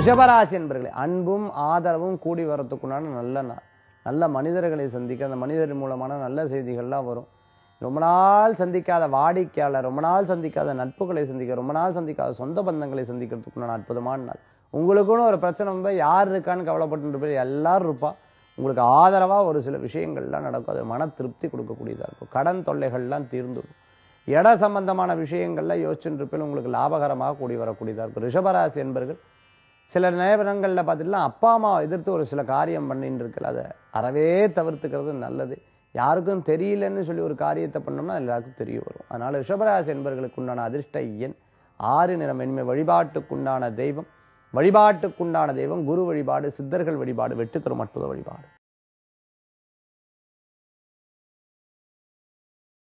ரிஷபராசி என்பர்களே அன்பும் ஆதரவும் கூடி வரத்துக்குண்டான நல்ல நாள் நல்ல மனிதர்களை சந்திக்க அந்த மனிதர் மூலமான நல்ல செய்திகள்லாம் வரும் ரொம்ப நாள் சந்திக்காத வாடிக்கையாளர் ரொம்ப நாள் சந்திக்காத நட்புகளை சந்திக்க ரொம்ப நாள் சந்திக்காத சொந்த பந்தங்களை சந்திக்கிறதுக்குண்டான அற்புதமான நாள் உங்களுக்குன்னு ஒரு பிரச்சனை வந்து யார் இருக்கான்னு கவலைப்பட்டு போய் எல்லாரும் இருப்பா உங்களுக்கு ஆதரவா ஒரு சில விஷயங்கள்லாம் நடக்கும் அது மன திருப்தி கொடுக்கக்கூடியதா இருக்கும் கடன் தொல்லைகள்லாம் தீர்ந்துடும் இட சம்பந்தமான விஷயங்கள்ல யோசிச்சுட்டு இருப்பேன் உங்களுக்கு லாபகரமாக கூடி வரக்கூடியதா இருக்கும் ரிஷபராசி என்பர்கள் சில நேரங்களில் பார்த்துட்டுனா அப்பா அம்மாவை எதிர்த்து ஒரு சில காரியம் பண்ணிட்டு இருக்கல அதை அறவே தவிர்த்துக்கிறது நல்லது யாருக்கும் தெரியலன்னு சொல்லி ஒரு காரியத்தை பண்ணோம்னா எல்லாருக்கும் தெரிய வரும் அதனால ரிஷபராசி என்பர்களுக்கு உண்டான அதிர்ஷ்ட எண் ஆறு நிறம் என்மை வழிபாட்டுக்குண்டான தெய்வம் வழிபாட்டுக்குண்டான தெய்வம் குரு வழிபாடு சித்தர்கள் வழிபாடு வெற்றி தரும் அற்புத வழிபாடு